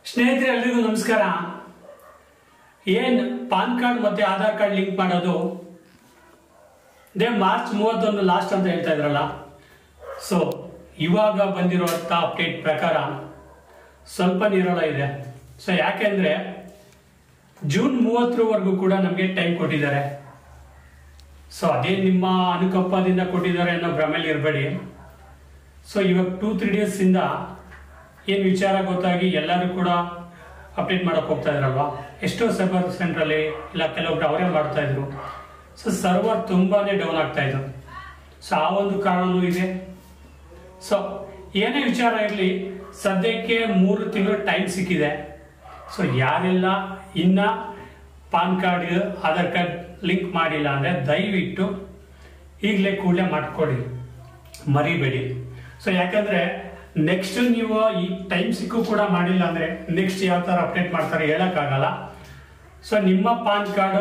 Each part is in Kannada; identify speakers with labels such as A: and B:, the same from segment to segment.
A: ಸ್ನೇಹಿತರೆ ಎಲ್ರಿಗೂ ನಮಸ್ಕಾರ ಏನ್ ಪಾನ್ ಕಾರ್ಡ್ ಮತ್ತೆ ಆಧಾರ್ ಕಾರ್ಡ್ ಲಿಂಕ್ ಮಾಡೋದು ಇದೇ ಮಾರ್ಚ್ ಮೂವತ್ತೊಂದು ಲಾಸ್ಟ್ ಅಂತ ಹೇಳ್ತಾ ಇದ್ರಲ್ಲ ಸೊ ಇವಾಗ ಬಂದಿರುವಂಥ ಅಪ್ಡೇಟ್ ಪ್ರಕಾರ ಸ್ವಲ್ಪ ನಿರಳ ಇದೆ ಸೊ ಯಾಕೆಂದ್ರೆ ಜೂನ್ ಮೂವತ್ತರವರೆಗೂ ಕೂಡ ನಮಗೆ ಟೈಮ್ ಕೊಟ್ಟಿದ್ದಾರೆ ಸೊ ಅದೇ ನಿಮ್ಮ ಅನುಕಂಪದಿಂದ ಕೊಟ್ಟಿದ್ದಾರೆ ಅನ್ನೋ ಭ್ರಮೆಯಲ್ಲಿ ಇರಬೇಡಿ ಸೊ ಇವಾಗ ಟೂ ತ್ರೀ ಡೇಸ್ ಇಂದ ಏನು ವಿಚಾರ ಗೊತ್ತಾಗಿ ಎಲ್ಲರೂ ಕೂಡ ಅಪ್ಡೇಟ್ ಮಾಡಕ್ ಹೋಗ್ತಾ ಇದ್ರಲ್ವಾ ಎಷ್ಟೋ ಸರ್ವರ್ ಸೆಂಟ್ರಲ್ಲಿ ಇಲ್ಲ ಕೆಲವೊಬ್ರು ಅವರೇ ಮಾಡ್ತಾ ಇದ್ರು ಸೊ ಸರ್ವರ್ ತುಂಬಾನೇ ಡೌನ್ ಆಗ್ತಾ ಇತ್ತು ಸೊ ಆ ಒಂದು ಕಾರಣನೂ ಇದೆ ಸೊ ಏನೇ ವಿಚಾರ ಇರಲಿ ಸದ್ಯಕ್ಕೆ ಮೂರು ತಿಂಗಳು ಟೈಮ್ ಸಿಕ್ಕಿದೆ ಸೊ ಯಾರೆಲ್ಲ ಇನ್ನ PAN card Aadhaar card link ಮಾಡಿಲ್ಲ ಅಂದ್ರೆ ದಯವಿಟ್ಟು ಈಗಲೇ ಕೂಡಲೇ ಮಾಡ್ಕೊಳ್ಳಿ ಮರಿಬೇಡಿ ಸೊ ಯಾಕಂದ್ರೆ ನೆಕ್ಸ್ಟ್ ನೀವು ಈ ಟೈಮ್ ಸಿಕ್ಕು ಕೂಡ ಮಾಡಿಲ್ಲ ಅಂದ್ರೆ ನೆಕ್ಸ್ಟ್ ಯಾವ ತರ ಅಪ್ಡೇಟ್ ಮಾಡ್ತಾರೆ ಹೇಳಕ್ಕಾಗಲ್ಲ ಸೊ ನಿಮ್ಮ ಪಾನ್ ಕಾರ್ಡು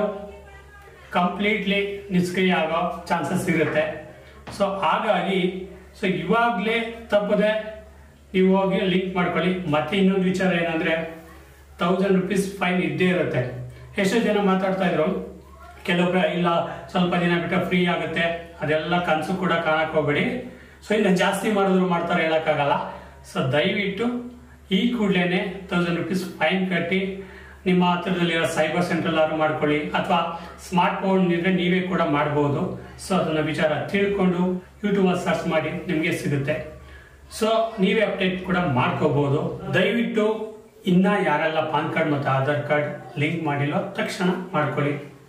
A: ಕಂಪ್ಲೀಟ್ಲಿ ನಿಷ್ಕ್ರಿಯ ಆಗೋ ಚಾನ್ಸಸ್ ಇರುತ್ತೆ ಸೊ ಹಾಗಾಗಿ ಸೊ ಇವಾಗಲೇ ತಪ್ಪದೆ ನೀವು ಹೋಗಿ ಲಿಂಕ್ ಮಾಡ್ಕೊಳ್ಳಿ ಮತ್ತೆ ಇನ್ನೊಂದು ವಿಚಾರ ಏನಂದ್ರೆ ತೌಸಂಡ್ ರುಪೀಸ್ ಫೈನ್ ಇದ್ದೇ ಇರುತ್ತೆ ಎಷ್ಟೋ ಜನ ಮಾತಾಡ್ತಾ ಇದ್ರು ಕೆಲವೊಬ್ರು ಇಲ್ಲ ಸ್ವಲ್ಪ ದಿನ ಬಿಟ್ಟು ಫ್ರೀ ಆಗುತ್ತೆ ಅದೆಲ್ಲ ಕನಸು ಕೂಡ ಕಾಣಕ್ ಹೋಗ್ಬೇಡಿ ಸೊ ಇನ್ನು ಜಾಸ್ತಿ ಮಾಡಿದ್ರು ಮಾಡ್ತಾರೆ ಹೇಳಕ್ಕಾಗಲ್ಲ ಸೊ ದಯವಿಟ್ಟು ಈ ಕೂಡಲೇ ತೌಸಂಡ್ ರುಪೀಸ್ ಫೈನ್ ಕಟ್ಟಿ ನಿಮ್ಮ ಹತ್ರದಲ್ಲಿರೋ ಸೈಬರ್ ಸೆಂಟರ್ ಆದ್ರೂ ಮಾಡ್ಕೊಳ್ಳಿ ಅಥವಾ ಸ್ಮಾರ್ಟ್ ಫೋನ್ ಇದ್ರೆ ನೀವೇ ಕೂಡ ಮಾಡಬಹುದು ಸೊ ಅದನ್ನ ವಿಚಾರ ತಿಳ್ಕೊಂಡು ಯೂಟ್ಯೂಬ್ ಅಲ್ಲಿ ಸರ್ಚ್ ಮಾಡಿ ನಿಮಗೆ ಸಿಗುತ್ತೆ ಸೊ ನೀವೇ ಅಪ್ಡೇಟ್ ಕೂಡ ಮಾಡ್ಕೋಬಹುದು ದಯವಿಟ್ಟು ಇನ್ನ ಯಾರೆಲ್ಲ ಪಾನ್ ಕಾರ್ಡ್ ಮತ್ತು ಆಧಾರ್ ಕಾರ್ಡ್ ಲಿಂಕ್ ಮಾಡಿಲ್ಲೋ ತಕ್ಷಣ ಮಾಡ್ಕೊಳ್ಳಿ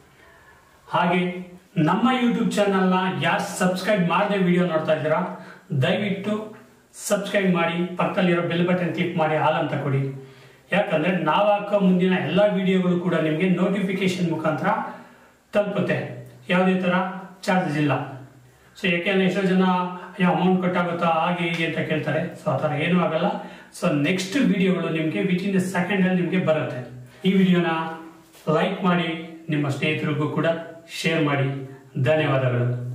A: ಹಾಗೆ ನಮ್ಮ ಯೂಟ್ಯೂಬ್ ಚಾನಲ್ನ ಯಾರು ಸಬ್ಸ್ಕ್ರೈಬ್ ಮಾಡದೆ ವಿಡಿಯೋ ನೋಡ್ತಾ ಇದ್ದೀರಾ ದಯವಿಟ್ಟು ಸಬ್ಸ್ಕ್ರೈಬ್ ಮಾಡಿ ಪಕ್ಕದಲ್ಲಿರೋ ಬೆಲ್ ಬಟನ್ ಕ್ಲಿಕ್ ಮಾಡಿ ಹಾಲ್ ಅಂತ ಕೊಡಿ ಯಾಕಂದ್ರೆ ನಾವು ಹಾಕೋ ಮುಂದಿನ ಎಲ್ಲ ವಿಡಿಯೋಗಳು ಕೂಡ ನಿಮಗೆ ನೋಟಿಫಿಕೇಶನ್ ಮುಖಾಂತರ ತಲುಪುತ್ತೆ ಯಾವುದೇ ಥರ ಚಾರ್ಜಸ್ ಇಲ್ಲ ಸೊ ಯಾಕೆಂದ್ರೆ ಎಷ್ಟೋ ಜನ ಅಯ್ಯೋ ಅಮೌಂಟ್ ಕಟ್ಟಾಗುತ್ತಾ ಹಾಗೆ ಹೀಗೆ ಅಂತ ಕೇಳ್ತಾರೆ ಸೊ ಆ ಥರ ಏನೂ ಆಗಲ್ಲ ಸೊ ನೆಕ್ಸ್ಟ್ ವಿಡಿಯೋಗಳು ನಿಮಗೆ ವಿತ್ ಇನ್ ಸೆಕೆಂಡ್ ಅಲ್ಲಿ ನಿಮಗೆ ಬರುತ್ತೆ ಈ ವಿಡಿಯೋನ ಲೈಕ್ ಮಾಡಿ ನಿಮ್ಮ ಸ್ನೇಹಿತರಿಗೂ ಕೂಡ ಶೇರ್ ಮಾಡಿ ಧನ್ಯವಾದಗಳು